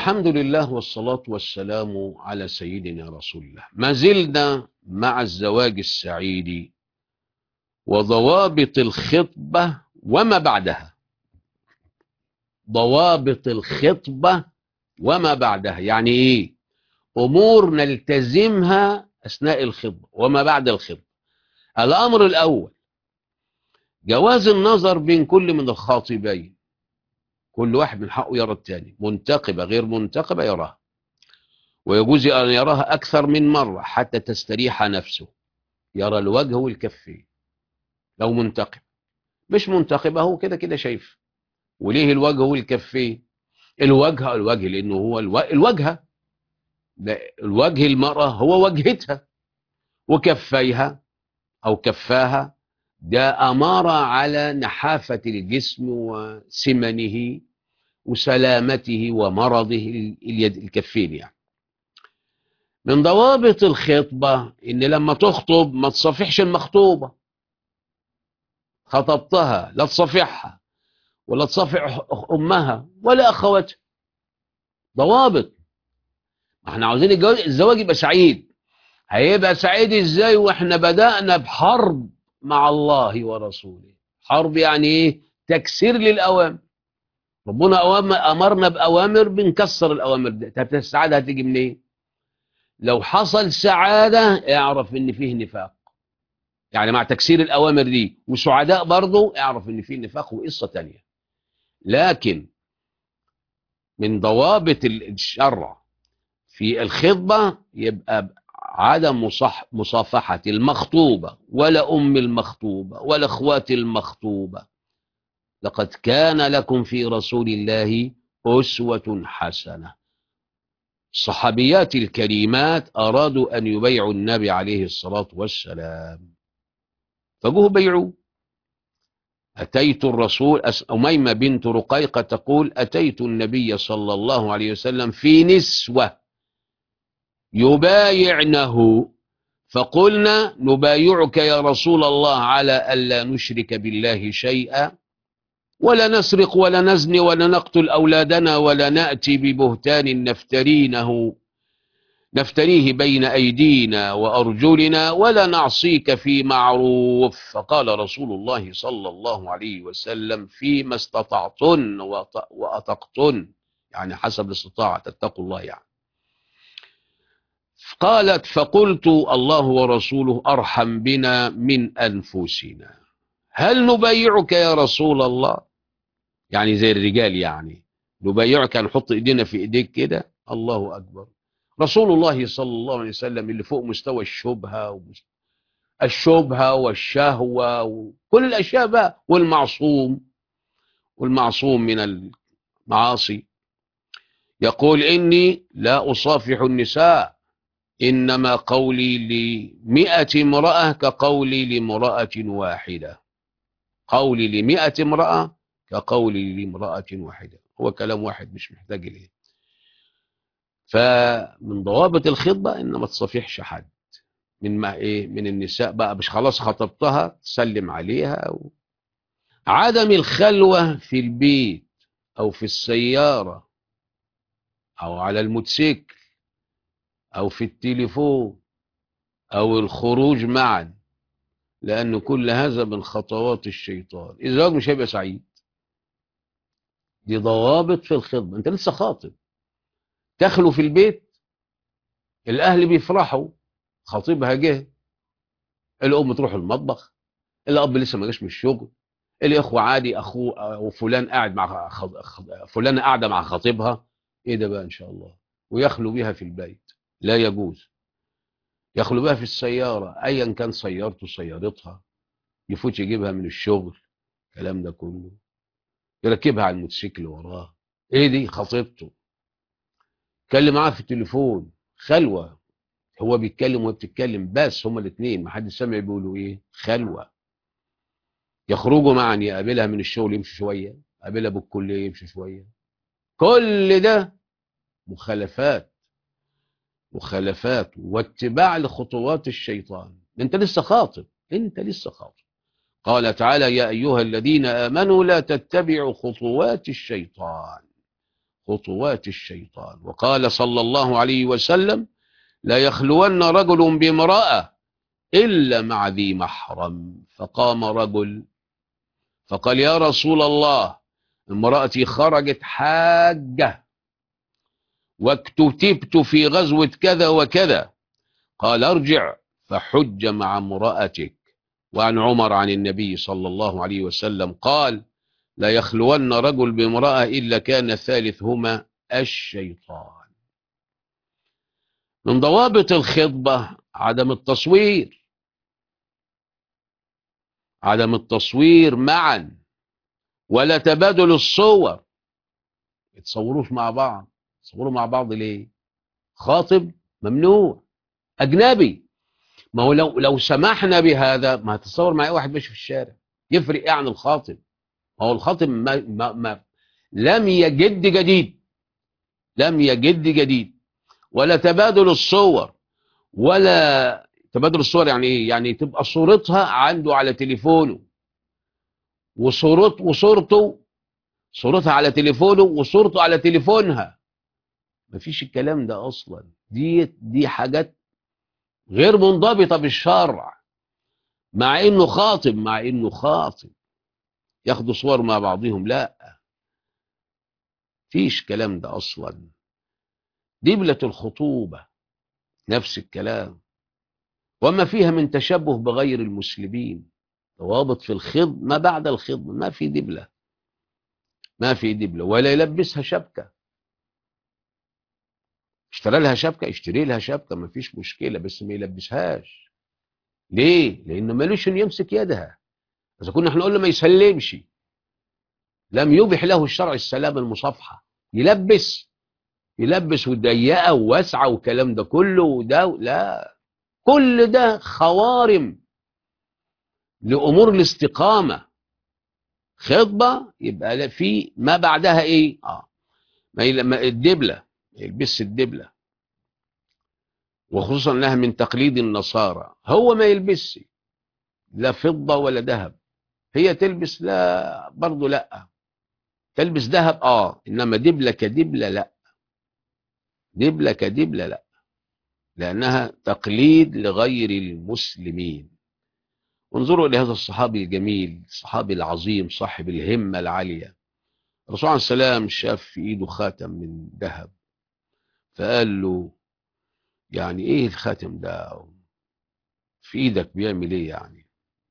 الحمد لله والصلاة والسلام على سيدنا رسول الله ما زلنا مع الزواج السعيد وضوابط الخطبة وما بعدها ضوابط الخطبة وما بعدها يعني ايه امور نلتزمها اثناء الخطبة وما بعد الخطبة الامر الاول جواز النظر بين كل من الخاطبين كل واحد من حقه يرى الثاني منتقبة غير منتقبة يراها ويجوز أن يراها أكثر من مرة حتى تستريح نفسه يرى الوجه والكفين لو منتقب مش منتقبة هو كده كده شايف وليه الوجه والكفين الوجه الوجه لأنه هو الو... الوجهة الوجه المرأة هو وجهتها وكفيها أو كفاها ده أمارة على نحافة الجسم وسمنه وسلامته ومرضه اليد الكفين يعني من ضوابط الخطبة إن لما تخطب ما تصافحش المخطوبة خطبتها لا تصافحها ولا تصافح أمها ولا أخواتها ضوابط احنا عاوزين الزواج يبقى سعيد هيبقى سعيد ازاي واحنا بدأنا بحرب مع الله ورسوله حرب يعني ايه تكسير للأوامر ربنا أوامر أمرنا بأوامر بنكسر الأوامر دي طب السعادة هتيجي منين إيه؟ لو حصل سعادة اعرف ان فيه نفاق يعني مع تكسير الأوامر دي وسعداء برضه اعرف ان فيه نفاق وقصة تانية لكن من ضوابط الشرع في الخطبة يبقى عدم مصح مصافحة المخطوبة ولا أم المخطوبة ولا أخوات المخطوبة لقد كان لكم في رسول الله أسوة حسنة الصحابيات الكريمات أرادوا أن يبيعوا النبي عليه الصلاة والسلام فجوه بيعوه أتيت الرسول أميمة بنت رقيقة تقول أتيت النبي صلى الله عليه وسلم في نسوة يبايعنه فقلنا نبايعك يا رسول الله على ألا نشرك بالله شيئا ولا نسرق ولا نزني ولا نقتل أولادنا ولا نأتي ببهتان نفترينه نفتريه بين أيدينا وأرجلنا ولا نعصيك في معروف فقال رسول الله صلى الله عليه وسلم فيما استطعتن وأطقتن يعني حسب الاستطاعة تتقوا الله يعني قالت فقلت الله ورسوله أرحم بنا من أنفسنا هل نبايعك يا رسول الله يعني زي الرجال يعني نبايعك نحط ايدينا في ايديك كده الله أكبر رسول الله صلى الله عليه وسلم اللي فوق مستوى الشبهة الشبهة والشهوة وكل الأشياء بقى والمعصوم والمعصوم من المعاصي يقول إني لا أصافح النساء إنما قولي لمئة امرأة كقولي لامرأة واحدة قولي لمئة امرأة كقولي لامرأة واحدة هو كلام واحد مش محتاج إليه فمن ضوابط الخطبة إن ما تصافحش حد من ما إيه من النساء بقى مش خلاص خطبتها تسلم عليها و... عدم الخلوة في البيت أو في السيارة أو على الموتوسيكل أو في التليفون أو الخروج معا لأن كل هذا من خطوات الشيطان الزواج مش هيبقى سعيد دي ضوابط في الخطبة أنت لسه خاطب تخلو في البيت الأهل بيفرحوا خطيبها جه الأم تروح المطبخ الأب لسه ما جاش من الشغل الإخوة عادي أخوه وفلان قاعد مع فلانة قاعدة مع خطيبها إيه ده بقى إن شاء الله ويخلو بها في البيت لا يجوز يخلو بها في السيارة أيا كان سيارته سيارتها يفوت يجيبها من الشغل الكلام ده كله يركبها على الموتوسيكل وراه ايه دي خطيبته اتكلم معاها في التليفون خلوة هو بيتكلم وهي بتتكلم بس هما الاثنين ما حد سامع بيقولوا ايه خلوة يخرجوا معا يقابلها من الشغل يمشي شوية قابلها بالكلية يمشي شوية كل ده مخالفات مخالفات واتباع لخطوات الشيطان انت لسه خاطب انت لسه خاطب قال تعالى يا ايها الذين امنوا لا تتبعوا خطوات الشيطان خطوات الشيطان وقال صلى الله عليه وسلم لا يخلون رجل بامرأة إلا مع ذي محرم فقام رجل فقال يا رسول الله امرأتي خرجت حاجة واكتتبت في غزوة كذا وكذا قال ارجع فحج مع امرأتك وعن عمر عن النبي صلى الله عليه وسلم قال لا يخلون رجل بامرأة إلا كان ثالثهما الشيطان من ضوابط الخطبة عدم التصوير عدم التصوير معا ولا تبادل الصور يتصوروش مع بعض يتصوروا مع بعض ليه خاطب ممنوع أجنبي ما هو لو لو سمحنا بهذا ما هتصور مع أي واحد ماشي في الشارع يفرق ايه عن الخاطب ما هو الخاطب ما ما ما لم يجد جديد لم يجد جديد ولا تبادل الصور ولا تبادل الصور يعني ايه يعني تبقى صورتها عنده على تليفونه وصورت وصورته صورتها على تليفونه وصورته على تليفونها مفيش الكلام ده اصلا دي دي حاجات غير منضبطة بالشرع مع انه خاطب مع انه خاطب ياخدوا صور مع بعضهم لا فيش كلام ده اصلا دبلة الخطوبة نفس الكلام وما فيها من تشبه بغير المسلمين ضوابط في الخض ما بعد الخض ما في دبلة ما في دبلة ولا يلبسها شبكة اشترى لها شبكة اشتري لها شبكة ما فيش مشكلة بس ما يلبسهاش ليه لانه مالوش انه يمسك يدها اذا كنا احنا قلنا ما يسلمش لم يبح له الشرع السلام المصافحة يلبس يلبس وضيقه وواسعه والكلام ده كله وده لا كل ده خوارم لامور الاستقامه خطبه يبقى في ما بعدها ايه اه ما الدبله يلبس الدبله وخصوصا انها من تقليد النصارى هو ما يلبسش لا فضه ولا ذهب هي تلبس لا برضه لا تلبس ذهب اه انما دبله كدبله لا دبلة كدبلة لا لأنها تقليد لغير المسلمين انظروا لهذا الصحابي الجميل الصحابي العظيم صاحب الهمة العالية الرسول عليه السلام شاف في ايده خاتم من ذهب فقال له يعني ايه الخاتم ده في ايدك بيعمل ايه يعني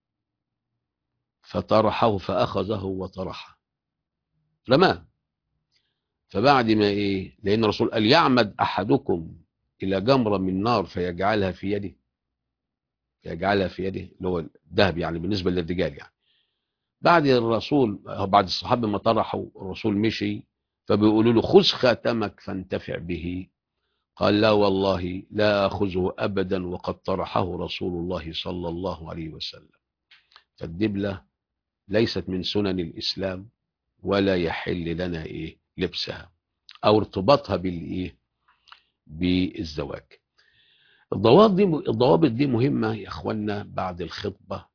فطرحه فاخذه وطرحه رماه فبعد ما ايه لان الرسول قال يعمد احدكم الى جمره من نار فيجعلها في يده يجعلها في يده اللي هو الذهب يعني بالنسبه للرجال يعني بعد الرسول بعد الصحابه ما طرحوا الرسول مشي فبيقولوا له خذ خاتمك فانتفع به قال لا والله لا اخذه ابدا وقد طرحه رسول الله صلى الله عليه وسلم فالدبله ليست من سنن الاسلام ولا يحل لنا ايه لبسها او ارتباطها بالايه بالزواج الضوابط دي الضوابط دي مهمه يا اخوانا بعد الخطبه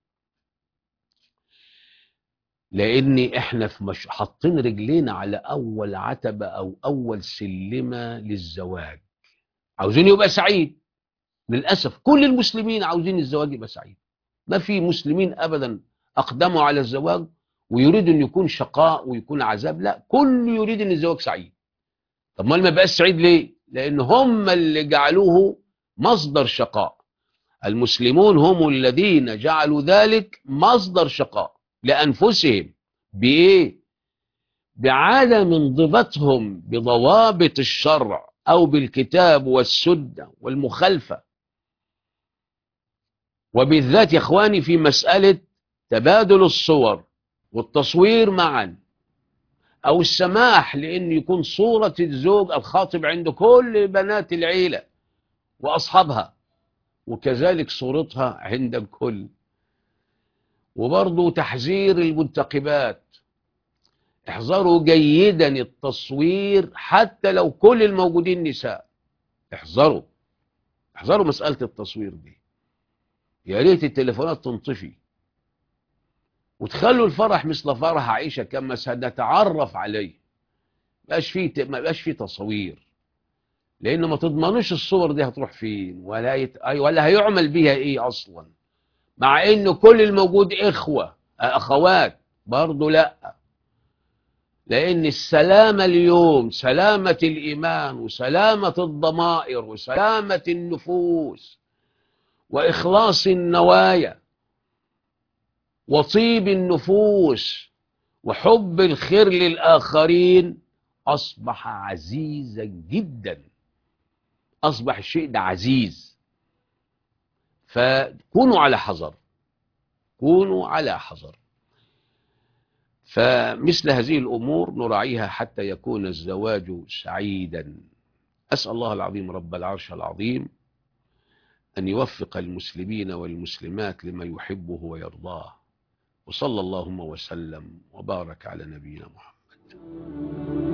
لان احنا في مش حاطين رجلينا على اول عتبه او اول سلمه للزواج عاوزين يبقى سعيد للاسف كل المسلمين عاوزين الزواج يبقى سعيد ما في مسلمين ابدا اقدموا على الزواج ويريد ان يكون شقاء ويكون عذاب لا كل يريد ان الزواج سعيد طب ما ما بقاش سعيد ليه لان هم اللي جعلوه مصدر شقاء المسلمون هم الذين جعلوا ذلك مصدر شقاء لانفسهم بايه بعدم انضباطهم بضوابط الشرع او بالكتاب والسنه والمخالفه وبالذات يا اخواني في مساله تبادل الصور والتصوير معا او السماح لان يكون صورة الزوج الخاطب عند كل بنات العيلة واصحابها وكذلك صورتها عند الكل وبرضه تحذير المنتقبات احذروا جيدا التصوير حتى لو كل الموجودين نساء احذروا احذروا مسألة التصوير دي يا ريت التليفونات تنطفي وتخلوا الفرح مثل فرح عائشة كما سنتعرف عليه بقاش فيه ما بقاش فيه تصوير لان ما تضمنوش الصور دي هتروح فين ولا يت... أي ولا هيعمل بيها ايه اصلا مع ان كل الموجود اخوه اخوات برضه لا لان السلامه اليوم سلامه الايمان وسلامه الضمائر وسلامه النفوس واخلاص النوايا وطيب النفوس وحب الخير للاخرين اصبح عزيزا جدا اصبح الشيء ده عزيز فكونوا على حذر كونوا على حذر فمثل هذه الامور نراعيها حتى يكون الزواج سعيدا اسال الله العظيم رب العرش العظيم ان يوفق المسلمين والمسلمات لما يحبه ويرضاه وصلى اللهم وسلم وبارك على نبينا محمد